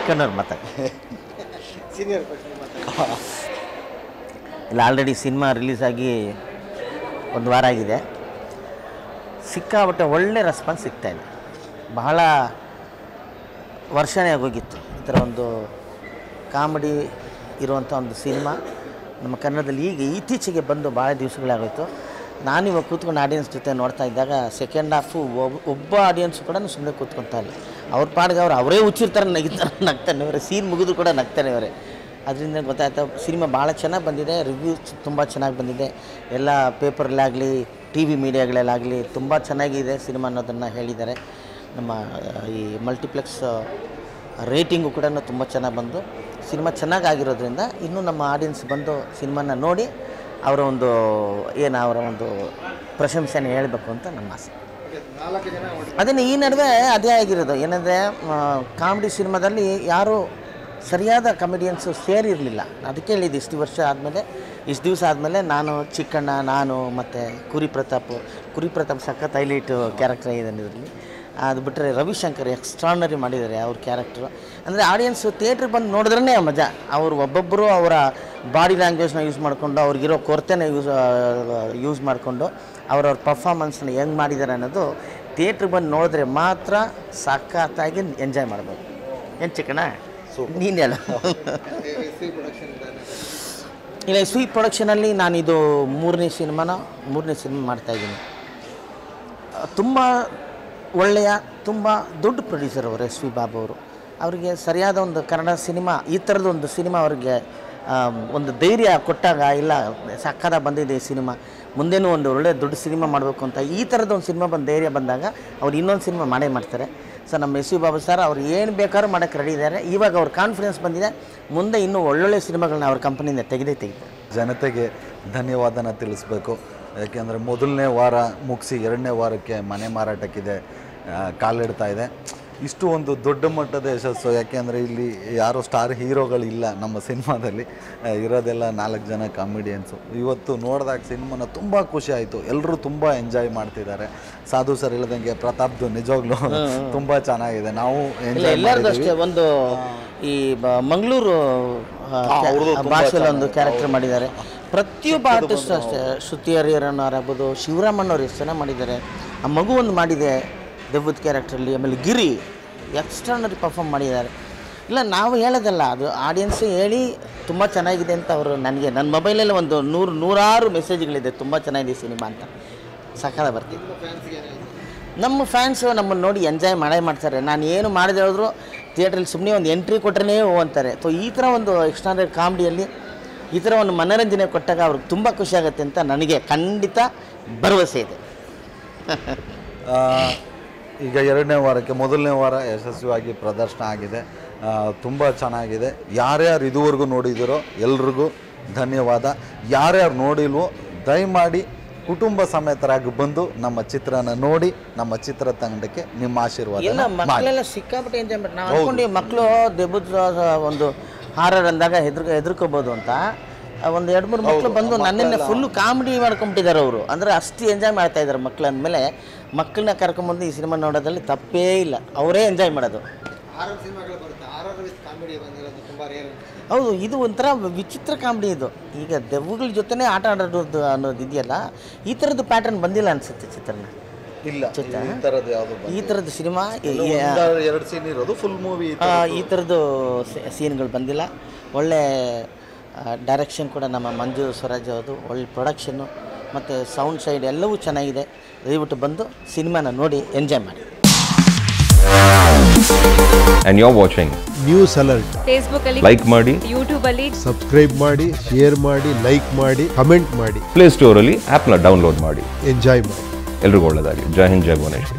ಚಿಕ್ಕಣ್ಣವ್ರು ಮಾತಾಡಿ ಸೀನಿಯರ್ ಪ್ರಶ್ನೆ ಮಾತಾಡಿ ಇಲ್ಲ ಆಲ್ರೆಡಿ ಸಿನಿಮಾ ರಿಲೀಸ್ ಆಗಿ ಒಂದು ವಾರ ಆಗಿದೆ ಸಿಕ್ಕಾಪಟ್ಟೆ ಒಳ್ಳೆ ರೆಸ್ಪಾನ್ಸ್ ಸಿಗ್ತಾ ಇದೆ ಬಹಳ ವರ್ಷನೇ ಆಗೋಗಿತ್ತು ಈ ಥರ ಒಂದು ಕಾಮಿಡಿ ಇರುವಂಥ ಒಂದು ಸಿನಿಮಾ ನಮ್ಮ ಕನ್ನಡದಲ್ಲಿ ಈಗ ಇತ್ತೀಚೆಗೆ ಬಂದು ಭಾಳ ದಿವಸಗಳಾಗೋಯ್ತು ನಾನು ಇವಾಗ ಕೂತ್ಕೊಂಡು ಆಡಿಯನ್ಸ್ ಜೊತೆ ನೋಡ್ತಾ ಇದ್ದಾಗ ಸೆಕೆಂಡ್ ಹಾಫು ಒಬ್ಬ ಆಡಿಯನ್ಸ್ ಕೂಡ ಸುಮ್ಮನೆ ಕೂತ್ಕೊತಾ ಇಲ್ಲ ಅವ್ರ ಪಾಡಿಗೆ ಅವ್ರು ಅವರೇ ಹುಚ್ಚಿರ್ತಾರೆ ನಗಿತಾರೆ ನಗ್ತಾನೆ ಇವರೇ ಸೀನ್ ಮುಗಿದ್ರು ಕೂಡ ನಗ್ತಾನೆ ಇವರೇ ಅದರಿಂದ ಗೊತ್ತಾಯ್ತು ಸಿನಿಮಾ ಭಾಳ ಚೆನ್ನಾಗಿ ಬಂದಿದೆ ರಿವ್ಯೂಸ್ ತುಂಬ ಚೆನ್ನಾಗಿ ಬಂದಿದೆ ಎಲ್ಲ ಪೇಪರಲ್ಲಾಗಲಿ ಟಿ ವಿ ಮೀಡಿಯಾಗಳಲ್ಲಾಗಲಿ ತುಂಬ ಚೆನ್ನಾಗಿದೆ ಸಿನಿಮಾ ಅನ್ನೋದನ್ನು ಹೇಳಿದ್ದಾರೆ ನಮ್ಮ ಆ, ಈ ಮಲ್ಟಿಪ್ಲೆಕ್ಸ್ ರೇಟಿಂಗು ಕೂಡ ತುಂಬ ಚೆನ್ನಾಗಿ ಬಂದು ಸಿನಿಮಾ ಚೆನ್ನಾಗಿ ಆಗಿರೋದ್ರಿಂದ ಇನ್ನೂ ನಮ್ಮ ಆಡಿಯನ್ಸ್ ಬಂದು ಸಿನಿಮಾನ ನೋಡಿ ಅವರ ಒಂದು ಏನು ಅವರ ಒಂದು ಪ್ರಶಂಸೆನ ಹೇಳಬೇಕು ಅಂತ ನಮ್ಮ ಆಸೆ ನಾಲ್ಕು ಜನ ಒಟ್ಟು ಅದನ್ನು ಈ ನಡುವೆ ಅದೇ ಆಗಿರೋದು ಏನಂದರೆ ಕಾಮಿಡಿ ಸಿನಿಮಾದಲ್ಲಿ ಯಾರೂ ಸರಿಯಾದ ಕಾಮಿಡಿಯನ್ಸು ಸೇರಿರಲಿಲ್ಲ ಅದಕ್ಕೆ ಹೇಳಿದ್ದು ಇಷ್ಟು ವರ್ಷ ಆದಮೇಲೆ ಇಷ್ಟು ದಿವಸ ಆದಮೇಲೆ ನಾನು ಚಿಕ್ಕಣ್ಣ ನಾನು ಮತ್ತು ಕುರಿ ಪ್ರತಾಪ್ ಕುರಿ ಪ್ರತಾಪ್ ಸಖತ್ ಹೈಲೈಟ್ ಕ್ಯಾರೆಕ್ಟರ್ ಇದ್ದಾನೆ ಇದರಲ್ಲಿ ಅದು ಬಿಟ್ಟರೆ ರವಿಶಂಕರ್ ಎಕ್ಸ್ಟ್ರಾನರಿ ಮಾಡಿದ್ದಾರೆ ಅವ್ರ ಕ್ಯಾರೆಕ್ಟ್ರು ಅಂದರೆ ಆಡಿಯನ್ಸು ಥಿಯೇಟ್ರಿಗೆ ಬಂದು ನೋಡಿದ್ರೇ ಮಜಾ ಅವರು ಒಬ್ಬೊಬ್ಬರು ಅವರ ಬಾಡಿ ಲ್ಯಾಂಗ್ವೇಜ್ನ ಯೂಸ್ ಮಾಡಿಕೊಂಡು ಅವ್ರಿಗಿರೋ ಕೊರತೆನ ಯೂಸ್ ಯೂಸ್ ಮಾಡಿಕೊಂಡು ಅವ್ರವ್ರ ಪರ್ಫಾರ್ಮೆನ್ಸ್ನ ಹೆಂಗೆ ಮಾಡಿದ್ದಾರೆ ಅನ್ನೋದು ಥಿಯೇಟ್ರಿಗೆ ಬಂದು ನೋಡಿದ್ರೆ ಮಾತ್ರ ಸಖತ್ತಾಗಿ ಎಂಜಾಯ್ ಮಾಡ್ಬೋದು ಏನು ಚಿಕ್ಕಣ್ಣ ನೀನು ಹೇಳು ಸಿ ಪ್ರೊಡಕ್ಷನ್ ಇಲ್ಲ ಎಸ್ ವಿ ಪ್ರೊಡಕ್ಷನಲ್ಲಿ ನಾನಿದು ಮೂರನೇ ಸಿನಿಮಾನ ಮೂರನೇ ಸಿನಿಮಾ ಮಾಡ್ತಾಯಿದ್ದೀನಿ ತುಂಬ ಒಳ್ಳೆಯ ತುಂಬ ದೊಡ್ಡ ಪ್ರೊಡ್ಯೂಸರ್ ಅವರು ಎಸ್ ವಿ ಬಾಬು ಅವರು ಅವರಿಗೆ ಸರಿಯಾದ ಒಂದು ಕನ್ನಡ ಸಿನಿಮಾ ಈ ಥರದ ಒಂದು ಸಿನಿಮಾ ಅವರಿಗೆ ಆಮ್, ಒಂದು ಧೈರ್ಯ ಕೊಟ್ಟಾಗ ಇಲ್ಲ ಸಕ್ಕದ ಬಂದಿದೆ ಈ ಸಿನಿಮಾ ಮುಂದೇನೂ ಒಂದು ಒಳ್ಳೆ ದೊಡ್ಡ ಸಿನಿಮಾ ಮಾಡಬೇಕು ಅಂತ ಈ ಥರದ ಒಂದು ಸಿನಿಮಾ ಬಂದು ಧೈರ್ಯ ಬಂದಾಗ ಅವ್ರು ಇನ್ನೊಂದು ಸಿನಿಮಾ ಮಾಡೇ ಮಾಡ್ತಾರೆ ಸೊ ನಮ್ಮ ಎಸ್ ವಿ ಬಾಬು ಸರ್ ಅವ್ರು ಏನು ಬೇಕಾದ್ರೂ ಮಾಡೋಕ್ಕೆ ರೆಡಿ ಇದ್ದಾರೆ ಇವಾಗ ಅವ್ರ ಕಾನ್ಫಿಡೆನ್ಸ್ ಬಂದಿದೆ ಮುಂದೆ ಇನ್ನೂ ಒಳ್ಳೊಳ್ಳೆ ಸಿನಿಮಾಗಳನ್ನ ಅವ್ರ ಕಂಪನಿಯಿಂದ ತೆಗೆದೇ ತೆಗಿತಾರೆ ಜನತೆಗೆ ಧನ್ಯವಾದನ ತಿಳಿಸ್ಬೇಕು ಯಾಕೆಂದರೆ ಮೊದಲನೇ ವಾರ ಮುಗಿಸಿ ಎರಡನೇ ವಾರಕ್ಕೆ ಮನೆ ಮಾರಾಟಕ್ಕಿದೆ ಆ, ಕಾಲಿಡ್ತಾ ಇದೆ ಇಷ್ಟು ಒಂದು ದೊಡ್ಡ ಮಟ್ಟದ ಯಶಸ್ಸು ಯಾಕೆಂದರೆ ಇಲ್ಲಿ ಯಾರೋ ಸ್ಟಾರ್ ಹೀರೋಗಳಿಲ್ಲ ನಮ್ಮ ಸಿನಿಮಾದಲ್ಲಿ ಆ, ಇರೋದೆಲ್ಲ ನಾಲ್ಕು ಜನ ಕಾಮಿಡಿಯನ್ಸು ಇವತ್ತು ನೋಡಿದಾಗ ಸಿನಿಮಾನ ತುಂಬ ಖುಷಿ ಆಯಿತು ಎಲ್ಲರೂ ತುಂಬ ಎಂಜಾಯ್ ಮಾಡ್ತಿದ್ದಾರೆ ಸಾಧು ಸರ್ ಹೇಳ್ದಂಗೆ ಪ್ರತಾಪ್ದು ನಿಜವಾಗ್ಲೂ ತುಂಬ ಚೆನ್ನಾಗಿದೆ ನಾವು ಇಲ್ಲ ಎಂಜಾಯ್ ಎಲ್ಲರದು ಅಷ್ಟೇ ಒಂದು ಈ ಬ- ಮಂಗಳೂರು ಭಾಷೆಯಲ್ಲಿ ಒಂದು ಕ್ಯಾರೆಕ್ಟರ್ ಮಾಡಿದ್ದಾರೆ ಪ್ರತಿಯೊಬ್ಬ ಆರ್ಟಿಸ್ಟ್ ಅಷ್ಟೇ ಶ್ರುತಿ ಹರಿಹರನ್ ಆಗ್ಬೋದು ಶಿವರಾಮಣ್ಣವ್ರು ಎಷ್ಟು ಚೆನ್ನಾಗಿ ಮಾಡಿದ್ದಾರೆ ಆ ಮಗು ಒಂದು ಮಾಡಿದೆ ದೆವ್ವದ ಕ್ಯಾರೆಕ್ಟ್ರಲ್ಲಿ ಆಮೇಲೆ ಗಿರಿ ಎಕ್ಸ್ಟ್ರಾನರಿ ಪರ್ಫಾರ್ಮ್ ಮಾಡಿದ್ದಾರೆ ಇಲ್ಲ ನಾವು ಹೇಳೋದಲ್ಲ ಅದು ಆಡಿಯನ್ಸೇ ಹೇಳಿ ತುಂಬ ಚೆನ್ನಾಗಿದೆ ಅಂತ ಅವರು ನನಗೆ ನನ್ನ ಮೊಬೈಲಲ್ಲಿ ಒಂದು ನೂರು ನೂರಾರು ಮೆಸೇಜ್ಗಳಿದೆ ತುಂಬ ಚೆನ್ನಾಗಿದೆ ಸಿನಿಮಾ ಅಂತ ಸಕಾಲ ಬರ್ತಿದೆ ನಮ್ಮ ಫ್ಯಾನ್ಸು ನಮ್ಮನ್ನು ನೋಡಿ ಎಂಜಾಯ್ ಮಾಡೇ ಮಾಡ್ತಾರೆ ನಾನು ಏನು ಮಾಡದೆ ಹೇಳಿದ್ರು ಥಿಯೇಟ್ರಲ್ಲಿ ಸುಮ್ಮನೆ ಒಂದು ಎಂಟ್ರಿ ಕೊಟ್ಟರೆ ಹೋ ಅಂತಾರೆ ಸೊ ಈ ಥರ ಒಂದು ಎಕ್ಸ್ಟ್ರಾಂಡರ್ ಕಾಮಿಡಿಯಲ್ಲಿ ಈ ಥರ ಒಂದು ಮನೋರಂಜನೆ ಕೊಟ್ಟಾಗ ಅವ್ರಿಗೆ ತುಂಬ ಖುಷಿಯಾಗುತ್ತೆ ಅಂತ ನನಗೆ ಖಂಡಿತ ಭರವಸೆ ಇದೆ ಆ, ಈಗ ಎರಡನೇ ವಾರಕ್ಕೆ ಮೊದಲನೇ ವಾರ ಯಶಸ್ವಿಯಾಗಿ ಪ್ರದರ್ಶನ ಆಗಿದೆ ತುಂಬ ಚೆನ್ನಾಗಿದೆ ಯಾರ್ಯಾರು ಇದುವರೆಗೂ ನೋಡಿದಿರೋ ಎಲ್ರಿಗೂ ಧನ್ಯವಾದ ಯಾರ್ಯಾರು ನೋಡಿಲ್ವೋ ದಯಮಾಡಿ ಕುಟುಂಬ ಸಮೇತರಾಗಿ ಬಂದು ನಮ್ಮ ಚಿತ್ರನ ನೋಡಿ ನಮ್ಮ ಚಿತ್ರತಂಡಕ್ಕೆ ನಿಮ್ಮ ಆಶೀರ್ವಾದ ಎಲ್ಲ ಮಕ್ಕಳೆಲ್ಲ ಸಿಕ್ಕಾಪಟ್ಟೆ ಎಂಜಾಯ್ ಮಾಡಿ ನಾವು ಅನ್ಕೊಂಡು ಮಕ್ಕಳು ದೆಬ್ಬದ ಒಂದು ಹಾರರ್ ಅಂದಾಗ ಹೆದ್ರ ಹೆದರ್ಕೋಬೋದು ಅಂತ ಆ ಒಂದು ಎರಡು ಮೂರು ಮಕ್ಕಳು ಬಂದು ನನ್ನನ್ನೇ ಫುಲ್ಲು ಕಾಮಿಡಿ ಮಾಡ್ಕೊಂಬಿಟ್ಟಿದ್ದಾರೆ ಅವರು ಅಂದರೆ ಅಷ್ಟು ಎಂಜಾಯ್ ಮಾಡ್ತಾ ಇದ್ದಾರೆ ಮಕ್ಕಳು ಅಂದಮೇಲೆ ಮಕ್ಕಳನ್ನ ಕರ್ಕೊಂಬಂದು ಈ ಸಿನಿಮಾ ನೋಡೋದ್ರಲ್ಲಿ ತಪ್ಪೇ ಇಲ್ಲ ಅವರೇ ಎಂಜಾಯ್ ಮಾಡೋದು ಆರರ್ ಸಿನಿಮಾಗಳು ಬರುತ್ತೆ ಆರರ್ ವಿತ್ ಕಾಮಿಡಿ ಬಂದಿರೋದು ತುಂಬ ರೇರ್ ಹೌದು ಇದು ಒಂಥರ ವಿಚಿತ್ರ ಕಾಮಿಡಿ ಇದು ಈಗ ದೆವ್ವಗಳ ಜೊತೆನೇ ಆಟ ಆಡೋದು ಅನ್ನೋದು ಇದೆಯಲ್ಲ ಈ ಥರದ್ದು ಪ್ಯಾಟರ್ನ್ ಬಂದಿಲ್ಲ ಅನಿಸುತ್ತೆ ಚಿತ್ರನ ಇಲ್ಲ ಈ ಥರದ್ದು ಯಾವುದು ಈ ಥರದ್ದು ಸಿನಿಮಾ ಎರಡು ಸೀನ್ ಇರೋದು ಫುಲ್ ಮೂವಿ ಆ, ಈ ಥರದ್ದು ಸೀನ್ಗಳು ಬಂದಿಲ್ಲ ಒಳ್ಳೆ ಡೈರೆಕ್ಷನ್ ಕೂಡ ನಮ್ಮ ಮಂಜು ಸ್ವರಾಜ್ ಅವ್ರದ್ದು ಒಳ್ಳೆ ಪ್ರೊಡಕ್ಷನ್ನು ಮತ್ತು ಸೌಂಡ್ ಸೈಡ್ ಎಲ್ಲವೂ ಚೆನ್ನಾಗಿದೆ ದಯವಿಟ್ಟು ಬಂದು ಸಿನಿಮಾನ ನೋಡಿ ಎಂಜಾಯ್ ಮಾಡಿ and you're watching. News alert Facebook ಅಲ್ಲಿ Like ಮಾಡಿ ಯೂಟ್ಯೂಬ್ ಅಲ್ಲಿ ಸಬ್ಸ್ಕ್ರೈಬ್ ಮಾಡಿ ಶೇರ್ ಮಾಡಿ ಲೈಕ್ ಮಾಡಿ ಕಮೆಂಟ್ ಮಾಡಿ ಪ್ಲೇ ಸ್ಟೋರಲ್ಲಿ ಆ್ಯಪ್ನ ಡೌನ್ಲೋಡ್ ಮಾಡಿ ಎಂಜಾಯ್ ಮಾಡಿ ಎಲ್ರಿಗೂ ಒಳ್ಳೆಯದಾಗಲಿ ಜೈ ಹಿಂದ್ ಜೈ ಭುವನೇಶ್ವರಿ